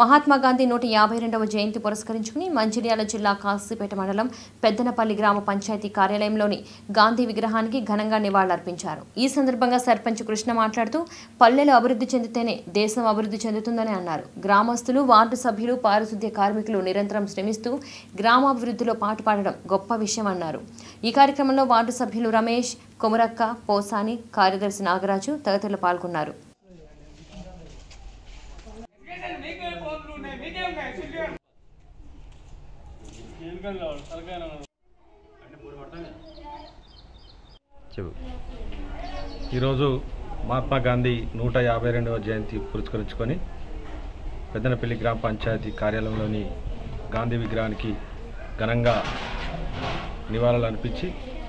మహాత్మా గాంధీ నూట యాభై రెండవ జయంతి పురస్కరించుకుని మంచిర్యాల జిల్లా కాశీపేట మండలం పెద్దనపల్లి గ్రామ పంచాయతీ కార్యాలయంలోని గాంధీ విగ్రహానికి ఘనంగా నివాళులర్పించారు ఈ సందర్భంగా సర్పంచ్ కృష్ణ మాట్లాడుతూ పల్లెలు అభివృద్ధి చెందితేనే దేశం అభివృద్ధి చెందుతుందని అన్నారు గ్రామస్తులు వార్డు సభ్యులు పారిశుద్ధ్య కార్మికులు నిరంతరం శ్రమిస్తూ గ్రామాభివృద్ధిలో పాటుపడడం గొప్ప విషయం అన్నారు ఈ కార్యక్రమంలో వార్డు సభ్యులు రమేష్ కొమురక్క పోసాని కార్యదర్శి నాగరాజు తదితరులు పాల్గొన్నారు చెప్పు ఈరోజు మహాత్మా గాంధీ నూట యాభై రెండవ జయంతి పురస్కరించుకొని పెద్దనపల్లి గ్రామ పంచాయతీ కార్యాలయంలోని గాంధీ విగ్రహానికి ఘనంగా నివాళులు అర్పించి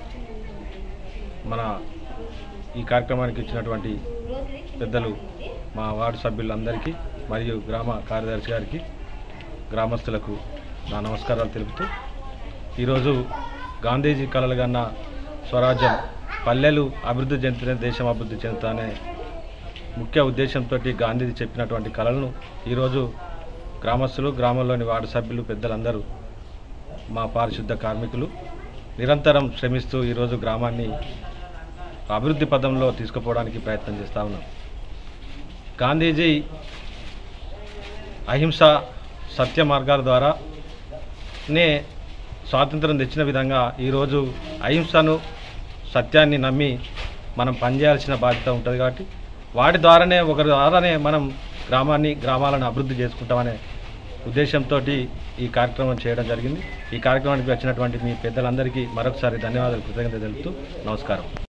మన ఈ కార్యక్రమానికి ఇచ్చినటువంటి పెద్దలు మా వార్డు సభ్యులందరికీ మరియు గ్రామ కార్యదర్శి గారికి గ్రామస్తులకు నా నమస్కారాలు తెలుపుతూ ఈరోజు గాంధీజీ కలలు కన్న స్వరాజ్యం పల్లెలు అభివృద్ధి చెందితేనే దేశం అభివృద్ధి చెందుతానే ముఖ్య ఉద్దేశంతో గాంధీజీ చెప్పినటువంటి కళలను ఈరోజు గ్రామస్తులు గ్రామంలోని వార్డు సభ్యులు పెద్దలందరూ మా పారిశుద్ధ కార్మికులు నిరంతరం శ్రమిస్తూ ఈరోజు గ్రామాన్ని అభివృద్ధి పదంలో తీసుకుపోవడానికి ప్రయత్నం చేస్తూ ఉన్నాం గాంధీజీ అహింస సత్య మార్గాల ద్వారానే స్వాతంత్రం తెచ్చిన విధంగా ఈరోజు అహింసను సత్యాన్ని నమ్మి మనం పనిచేయాల్సిన బాధ్యత ఉంటుంది కాబట్టి వాటి ద్వారానే ఒకరి ద్వారానే మనం గ్రామాన్ని గ్రామాలను అభివృద్ధి చేసుకుంటామనే ఉద్దేశంతో ఈ కార్యక్రమం చేయడం జరిగింది ఈ కార్యక్రమానికి వచ్చినటువంటి మీ పెద్దలందరికీ మరొకసారి ధన్యవాదాలు కృతజ్ఞత తెలుపుతూ నమస్కారం